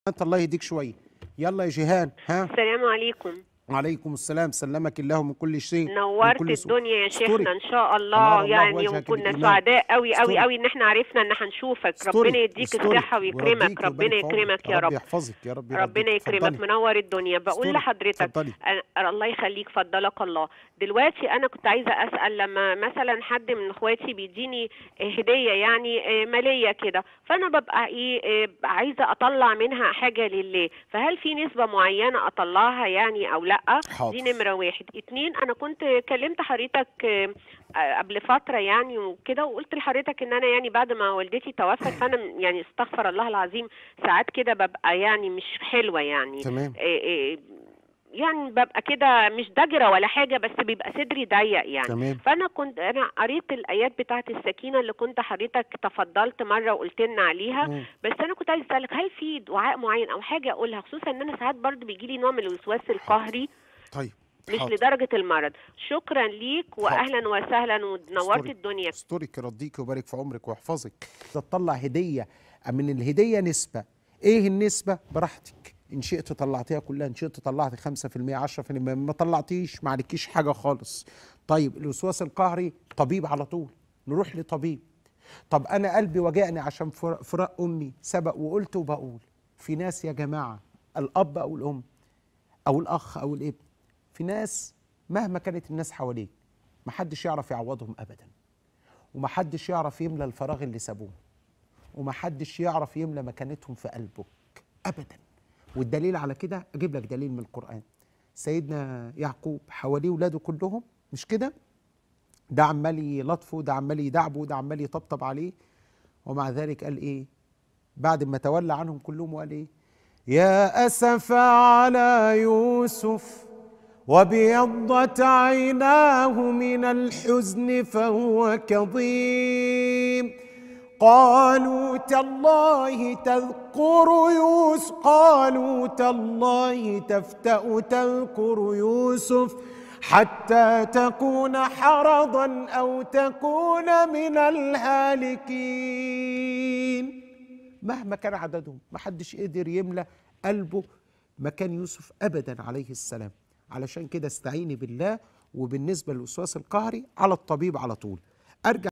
انت الله يهديك شويه يلا يا جيهان ها السلام عليكم وعليكم السلام سلمك الله من كل شيء من نورت كل سوء. الدنيا يا أستورك. شيخنا ان شاء أنار الله الله يعني وجهك وكنا بالإيمان. سعداء قوي قوي أستورك. قوي ان احنا عرفنا ان هنشوفك أستورك. ربنا يديك أستورك. الصحه ويكرمك ويرضيك ربنا ويبارك في يكرمك عمرك. يا رب رب يحفظك يا رب ربنا يرضيك. يكرمك اتفضلي. منور الدنيا بقول أستورك. لحضرتك اتفضلي. أنا الله يخليك فضلك الله دلوقتي انا كنت عايزه اسال لما مثلا حد من اخواتي بيديني هديه يعني ماليه كده فانا ببقى ايه عايزه اطلع منها حاجه لله فهل في نسبه معينه اطلعها يعني او لا حاضر. دي نمره واحد اتنين انا كنت كلمت حضرتك آه، قبل فتره يعني وكده وقلت لحضرتك ان انا يعني بعد ما والدتي توفت فانا يعني استغفر الله العظيم ساعات كده ببقى يعني مش حلوه يعني تمام إيه إيه يعني ببقى كده مش ضجرة ولا حاجة بس بيبقى صدري ضيق يعني تمام فأنا كنت أنا قريت الآيات بتاعة السكينة اللي كنت حضرتك تفضلت مرة وقلت لنا عليها مم. بس أنا كنت عايز أسألك هل في دعاء معين أو حاجة أقولها خصوصا إن أنا ساعات برضه بيجي لي نوع من الوسواس القهري طيب مش حاضر. لدرجة المرض شكرا ليك وأهلا وسهلا ونورت أستورك. الدنيا استرك يرضيك ويبارك في عمرك ويحفظك تطلع هديه من الهديه نسبه ايه النسبه براحتك ان شئت طلعتيها كلها ان شئت طلعت 5% 10% ما طلعتيش ما عليكيش حاجه خالص طيب الوسواس القهري طبيب على طول نروح لطبيب طب انا قلبي وجعني عشان فر- فراق امي سبق وقلت وبقول في ناس يا جماعه الاب او الام او الاخ او الابن في ناس مهما كانت الناس حواليك محدش يعرف يعوضهم ابدا ومحدش يعرف يملى الفراغ اللي سابوه ومحدش يعرف يملى مكانتهم في قلبك ابدا والدليل على كده اجيب لك دليل من القران سيدنا يعقوب حواليه ولاده كلهم مش كده ده عمال يلطفه ده عمال يدعبه ده عمال يطبطب عليه ومع ذلك قال ايه بعد ما تولى عنهم كلهم وقال ايه يا اسف على يوسف وابيضت عيناه من الحزن فهو كظيم قالوا تالله تذكر يوسف قالوا تالله تفتأ تذكر يوسف حتى تكون حرضا أو تكون من الهالكين مهما كان عددهم محدش قدر يملى قلبه مكان يوسف أبدا عليه السلام علشان كده استعيني بالله وبالنسبة للوسواس القهري على الطبيب على طول أرجع